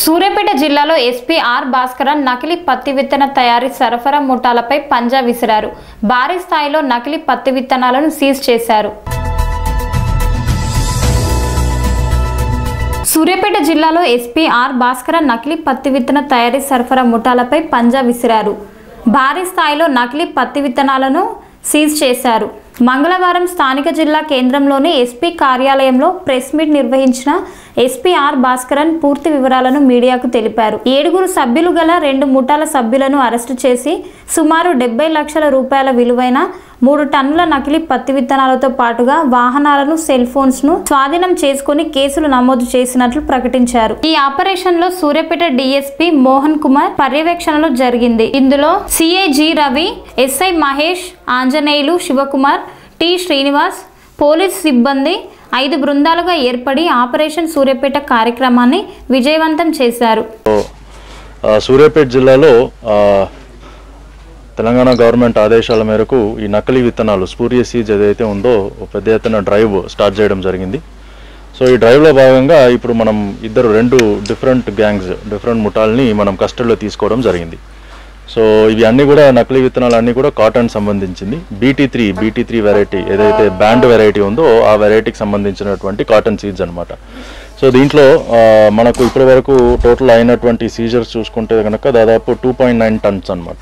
సూర్యాపేట జిల్లాలో SP R Bhaskaran నకిలీ పత్తి విత్తన తయారీ సరఫరా ముఠాలపై పంజా విసిరారు భారీ స్థాయిలో నకిలీ పత్తి విత్తనాలను సీజ్ చేశారు సూర్యాపేట జిల్లాలో ఎస్పీ ఆర్ భాస్కరన్ నకిలీ పత్తి విత్తన తయారీ సరఫరా ముఠాలపై పంజా విసిరారు భారీ స్థాయిలో నకిలీ పత్తి విత్తనాలను సీజ్ చేశారు మంగళవారం స్థానిక జిల్లా కేంద్రంలోని ఎస్పీ కార్యాలయంలో ప్రెస్ మీట్ నిర్వహించిన ఎస్పీ ఆర్ భాస్కరన్ పూర్తి వివరాలను మీడియాకు తెలిపారు ఏడుగురు సభ్యులు గల రెండు ముఠాల సభ్యులను అరెస్టు చేసి సుమారు డెబ్బై లక్షల రూపాయల విలువైన మూడు టన్నుల నకిలీ పత్తి విత్తనాలతో పాటుగా వాహనాలను సెల్ ఫోన్స్ ను స్వాధీనం చేసుకుని కేసులు నమోదు చేసినట్లు ప్రకటించారు ఈ ఆపరేషన్ లో సూర్యాపేట డిఎస్పీ మోహన్ కుమార్ పర్యవేక్షణలో జరిగింది ఇందులో CI G Ravi SI Mahesh Anjaneyulu Shivakumar T Srinivas police సిబ్బంది ఐదు బృందాలుగా ఏర్పడి ఆపరేషన్ సూర్యాపేట కార్యక్రమాన్ని విజయవంతం చేశారు ఆ, సూర్యాపేట జిల్లాలో ఆ, తెలంగాణ గవర్నమెంట్ ఆదేశాల మేరకు ఈ నకిలీ విత్తనాలు స్పూర్య సీజ్ ఏదైతే ఉందో ఓ పెద్ద ఎత్తున డ్రైవ్ స్టార్ట్ చేయడం జరిగింది సో ఈ డ్రైవ్లో భాగంగా ఇప్పుడు మనం ఇద్దరు రెండు డిఫరెంట్ గ్యాంగ్స్ డిఫరెంట్ ముఠాల్ని మనం కస్టడీలో తీసుకోవడం జరిగింది సో ఇవి అన్నీ కూడా నకిలీ విత్తనాలు అన్నీ కూడా కాటన్ సంబంధించింది BT three BT three variety ఏదైతే బ్యాండ్ వెరైటీ ఉందో ఆ వెరైటీకి సంబంధించినటువంటి కాటన్ సీడ్స్ అన్నమాట సో దీంట్లో ఆ, మనకు ఇప్పటి వరకు టోటల్ అయినటువంటి సీజర్స్ చూసుకుంటే కనుక దాదాపు టూ పాయింట్ నైన్ టన్స్ అనమాట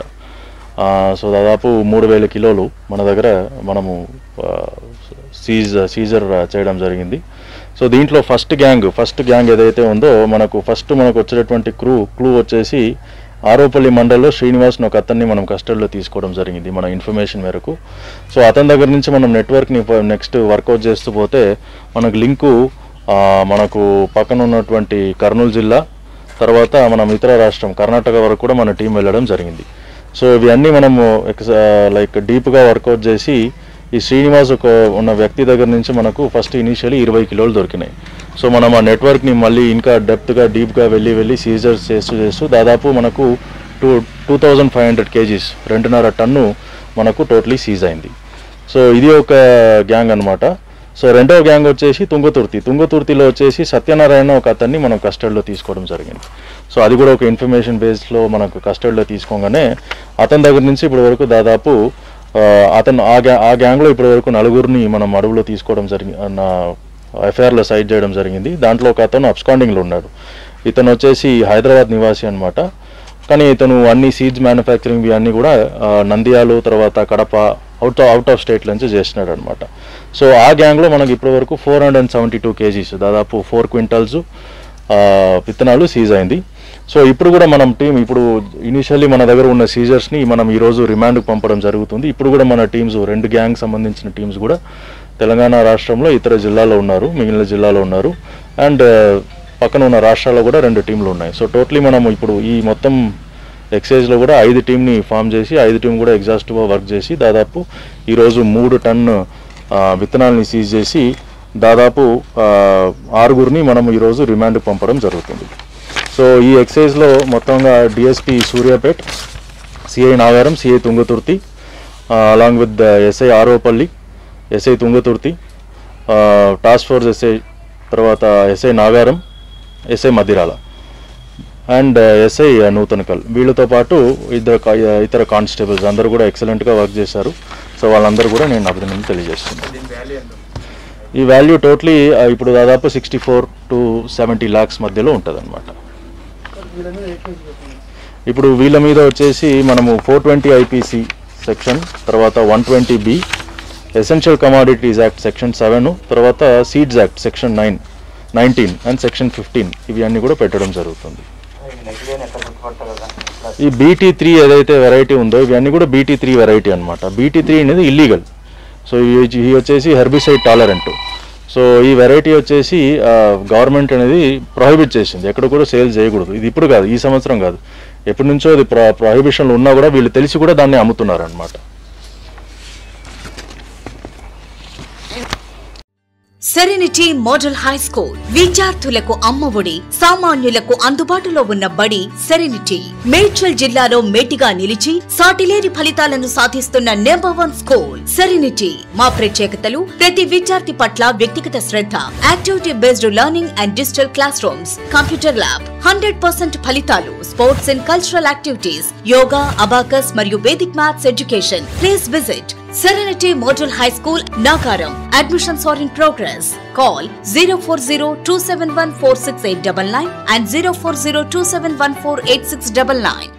సో దాదాపు మూడు వేల కిలోలు మన దగ్గర మనము ఆ, సీజ్ సీజర్ చేయడం జరిగింది సో దీంట్లో ఫస్ట్ గ్యాంగ్ ఫస్ట్ గ్యాంగ్ ఏదైతే ఉందో మనకు ఫస్ట్ మనకు వచ్చేటటువంటి క్రూ క్లూ వచ్చేసి ఆరోపల్లి మండల్లో శ్రీనివాస్ని ఒక అతన్ని మనం కస్టడీలో తీసుకోవడం జరిగింది మన ఇన్ఫర్మేషన్ మేరకు సో అతని దగ్గర నుంచి మనం నెట్వర్క్ని నెక్స్ట్ వర్కౌట్ చేస్తూ పోతే మనకు లింకు ఆ, మనకు పక్కన ఉన్నటువంటి కర్నూలు జిల్లా తర్వాత మనం ఇతర రాష్ట్రం కర్ణాటక వరకు కూడా మన టీం వెళ్ళడం జరిగింది సో ఇవన్నీ మనము ఎక్స్ లైక్ డీప్గా వర్కౌట్ చేసి ఈ శ్రీనివాస్ ఒక ఉన్న వ్యక్తి దగ్గర నుంచి మనకు ఫస్ట్ ఇనీషియలీ ఇరవై కిలోలు దొరికినాయి సో మనం ఆ నెట్వర్క్ని మళ్ళీ ఇంకా డెప్త్గా డీప్గా వెళ్ళి వెళ్ళి సీజర్స్ చేస్తూ చేస్తూ దాదాపు మనకు two two thousand five hundred kgs రెండున్నర టన్ను మనకు టోటలీ సీజ్ అయింది సో ఇది ఒక గ్యాంగ్ అన్నమాట సో రెండవ గ్యాంగ్ వచ్చేసి తుంగతుర్తి తుంగతుర్తిలో వచ్చేసి సత్యనారాయణ ఒక అతన్ని మనం కస్టడీలో తీసుకోవడం జరిగింది సో అది కూడా ఒక ఇన్ఫర్మేషన్ బేస్లో మనకు కస్టడీలో తీసుకోగానే అతని దగ్గర నుంచి ఇప్పటి వరకు దాదాపు ఆ, అతను ఆ గ్యా ఆ గ్యాంగ్లో ఇప్పటి వరకు నలుగురిని మనం అడుగులో తీసుకోవడం జరిగి నా ఎఫ్ఐఆర్లో సైడ్ చేయడం జరిగింది దాంట్లో ఒక అతను అబ్స్కాండింగ్లో ఉన్నాడు ఇతను వచ్చేసి హైదరాబాద్ నివాసి అన్నమాట కానీ ఇతను అన్ని సీడ్స్ మ్యానుఫ్యాక్చరింగ్ అన్నీ కూడా ఆ, నంద్యాలు తర్వాత Kadapa out out of state నుంచి చేస్తున్నాడు అనమాట సో ఆ గ్యాంగ్లో మనకి ఇప్పటి వరకు four hundred and seventy two kgs దాదాపు ఫోర్ క్వింటల్స్ విత్తనాలు సీజ్ అయింది సో ఇప్పుడు కూడా మనం టీం ఇప్పుడు ఇనిషియల్లీ మన దగ్గర ఉన్న సీజర్స్ని మనం ఈరోజు రిమాండ్కి పంపడం జరుగుతుంది ఇప్పుడు కూడా మన టీమ్స్ రెండు గ్యాంగ్ సంబంధించిన టీమ్స్ కూడా తెలంగాణ రాష్ట్రంలో ఇతర జిల్లాలో ఉన్నారు మిగిలిన జిల్లాలో ఉన్నారు అండ్ పక్కన ఉన్న రాష్ట్రాల్లో కూడా రెండు టీంలు ఉన్నాయి సో టోటలీ మనం ఇప్పుడు ఈ మొత్తం ఎక్సైజ్లో కూడా ఐదు టీంని ఫామ్ చేసి ఐదు టీం కూడా ఎగ్జాస్టివ్గా వర్క్ చేసి దాదాపు ఈరోజు మూడు టన్ ఆ, విత్తనాలని సీజ్ చేసి దాదాపు ఆ, ఆరుగురిని మనం ఈరోజు రిమాండ్కి పంపడం జరుగుతుంది సో ఈ ఎక్సైజ్లో మొత్తంగా DSP Suryapet CI Nagaram CI Tungaturthi along with SI Aropalli SI Tungaturthi task force SI తర్వాత SI Nagaram SI Madirala and SI Nuthankal వీళ్ళతో పాటు ఇద్దరు కా- ఇతర కానిస్టేబుల్స్ అందరూ కూడా ఎక్సలెంట్గా వర్క్ చేశారు సో వాళ్ళందరూ కూడా నేను అభినందనలు తెలియజేస్తున్నాను ఈ వాల్యూ టోటలీ ఇప్పుడు దాదాపు sixty four to seventy lakhs మధ్యలో ఉంటుంది అనమాట ఇప్పుడు వీళ్ళ మీద వచ్చేసి మనము ఫోర్ ట్వంటీ ఐపీసీ సెక్షన్ తర్వాత one twenty B essential commodities act section seven తర్వాత seeds act section nine nineteen and section fifteen ఇవి అన్నీ కూడా పెట్టడం జరుగుతుంది ఈ బీటీ త్రీ ఏదైతే వెరైటీ ఉందో ఇవన్నీ కూడా బీటీ త్రీ వెరైటీ అనమాట బీటీ త్రీ అనేది ఇల్లీగల్ సో ఇవి ఇవి వచ్చేసి హెర్బిసైడ్ టాలరెంట్ సో ఈ వెరైటీ వచ్చేసి గవర్నమెంట్ అనేది ప్రొహిబిట్ చేసింది ఎక్కడ కూడా సేల్ చేయకూడదు ఇది ఇప్పుడు కాదు ఈ సంవత్సరం కాదు ఎప్పటి నుంచో అది ప్రొ ప్రొహిబిషన్లో ఉన్నా కూడా వీళ్ళు తెలిసి కూడా దాన్ని అమ్ముతున్నారు అనమాట సెరెనిటీ మోడల్ హై స్కూల్ విద్యార్థులకు అమ్మఒడి సామాన్యులకు అందుబాటులో ఉన్న బడి సెరెనిటీ మేడ్చల్ జిల్లాలో మేటిగా నిలిచి సాటిలేని ఫలితాలను సాధిస్తున్న నెంబర్ వన్ స్కూల్ సెరెనిటీ మా ప్రత్యేకతలు ప్రతి విద్యార్థి పట్ల వ్యక్తిగత శ్రద్ధ activity based learning and digital classroom computer lab hundred percent ఫలితాలు sports and cultural activities yoga abacus మరియు Vedic maths education please visit Serenity Model High School, Nagaram. Admissions are in progress. Call 040 and 040 271 8699.